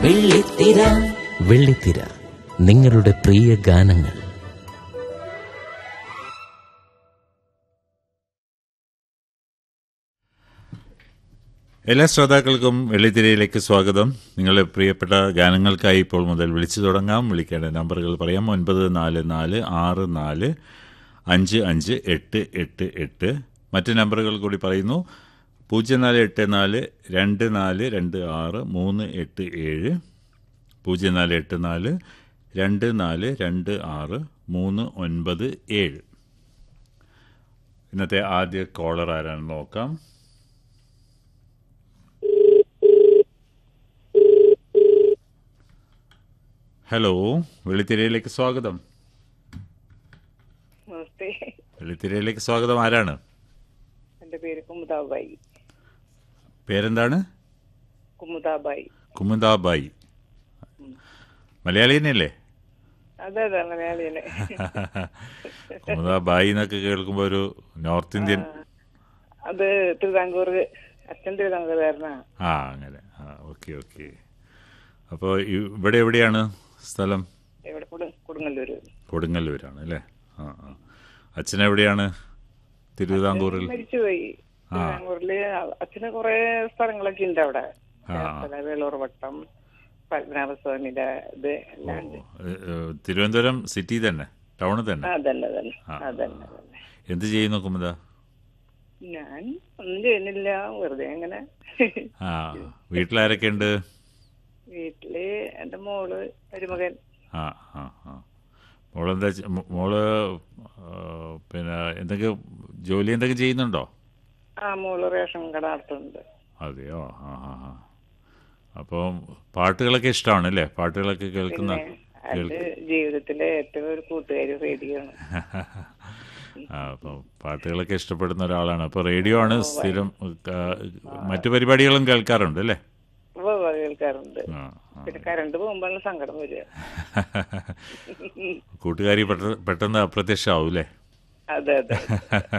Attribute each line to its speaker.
Speaker 1: വെള്ളിത്തിര
Speaker 2: വെള്ളിത്തിര നിങ്ങളുടെ പ്രിയ ഗാനങ്ങൾ
Speaker 3: എല്ലാ ശ്രോതാക്കൾക്കും വെള്ളിത്തിരയിലേക്ക് സ്വാഗതം നിങ്ങളുടെ പ്രിയപ്പെട്ട ഗാനങ്ങൾക്കായി ഇപ്പോൾ മുതൽ വിളിച്ചു തുടങ്ങാം വിളിക്കേണ്ട നമ്പറുകൾ പറയാം ഒൻപത് നാല് നാല് ആറ് നാല് അഞ്ച് അഞ്ച് എട്ട് എട്ട് എട്ട് മറ്റ് നമ്പറുകൾ കൂടി പറയുന്നു പൂജ്യം നാല് എട്ട് നാല് രണ്ട് നാല് രണ്ട് ആറ് മൂന്ന് എട്ട് ഏഴ് പൂജ്യം നാല് എട്ട് നാല് രണ്ട് നാല് രണ്ട് ആറ് മൂന്ന് ഒൻപത് ഏഴ് ഇന്നത്തെ ആദ്യ കോളർ ആരാണെന്ന് നോക്കാം ഹലോ വെള്ളിത്തിരയിലേക്ക് സ്വാഗതം
Speaker 4: നമസ്തേ
Speaker 3: വെള്ളിത്തിരയിലേക്ക് സ്വാഗതം ആരാണ്
Speaker 4: എൻ്റെ പേര് കുമുദാബായി
Speaker 3: പേരെന്താണ്
Speaker 4: കുമുദാബായി
Speaker 3: കുമുദാബായി മലയാളി തന്നെയല്ലേ
Speaker 4: അതെ അതെ മലയാളിയാണ്
Speaker 3: കുമുദാബായി എന്നൊക്കെ കേൾക്കുമ്പോൾ ഒരു നോർത്ത് ഇന്ത്യൻ
Speaker 4: അത് തിരുവിതാംകൂർ അച്ഛൻ തിരുവിതാംകൂറുകാരനാ
Speaker 3: ആ അങ്ങനെ ആ ഓക്കെ ഓക്കെ അപ്പോൾ ഇവിടെ എവിടെയാണ് സ്ഥലം
Speaker 4: ഇവിടെ കൊടു കൊടുങ്ങല്ലൂര്
Speaker 3: കൊടുങ്ങല്ലൂരാണ് അല്ലേ ആ ആ അച്ഛൻ എവിടെയാണ് തിരുവിതാംകൂറിൽ
Speaker 4: മരിച്ചുപോയി തിരുവിതാംകൂറില് അച്ഛന് കുറെ സ്ഥലങ്ങളൊക്കെ ഉണ്ട് അവിടെ ചേർത്തല, വേളൂർ വട്ടം പത്മനാഭസ്വാമിയുടെ ഇത് എല്ലാം ഉണ്ട്
Speaker 3: ഏ, ഏ, തിരുവനന്തപുരം സിറ്റി തന്നെ ടൗണിൽ തന്നെ
Speaker 4: അതന്നെ അതന്നെ
Speaker 3: ആ,
Speaker 4: അതന്നെ അതന്നെ
Speaker 3: എന്ത് ചെയ്യുന്നു കുമുദ
Speaker 4: ഞാൻ ഒന്നും ചെയ്യുന്നില്ല വെറുതെ അങ്ങനെ
Speaker 3: ആ വീട്ടിലാരൊക്കെ ഉണ്ട്
Speaker 4: വീട്ടില് എന്റെ മോള് ഒരു മകൻ
Speaker 3: ആ ആ ആ മോളെന്താ ചെ- മോ- മോള് ആ, പിന്നെ എന്തൊക്കെ ജോലി എന്തൊക്കെ ചെയ്യുന്നുണ്ടോ
Speaker 4: ആ മോള് റേഷൻ കട നടത്തുന്നുണ്ട്
Speaker 3: അതെയോ ആ ആ ആ അപ്പോൾ പാട്ടുകളൊക്കെ ഇഷ്ടമാണ് അല്ലേ പാട്ടുകളൊക്കെ കേൾക്കുന്ന
Speaker 4: അത് ജീവിതത്തിലെ ഏറ്റവും ഒരു കൂട്ടുകാരി റേഡിയോ ആണ്
Speaker 3: ആ അപ്പം പാട്ടുകളൊക്കെ ഇഷ്ടപ്പെടുന്ന ഒരാളാണ് അപ്പോൾ റേഡിയോ ആണ് സ്ഥിരം ആ, മറ്റു പരിപാടികളും കേൾക്കാറുണ്ട് അല്ലേ
Speaker 4: ഉവ്വ് ഉവ്വ് കേൾക്കാറുണ്ട്
Speaker 3: ആ ആ.
Speaker 4: പിന്നെ കറണ്ട് പോകുമ്പോഴാണ് സങ്കടം വരിക
Speaker 3: കൂട്ടുകാരി പെട്ടെന്ന് പെട്ടെന്ന് അപ്രത്യക്ഷമാവും അല്ലേ
Speaker 4: അതെ അതെ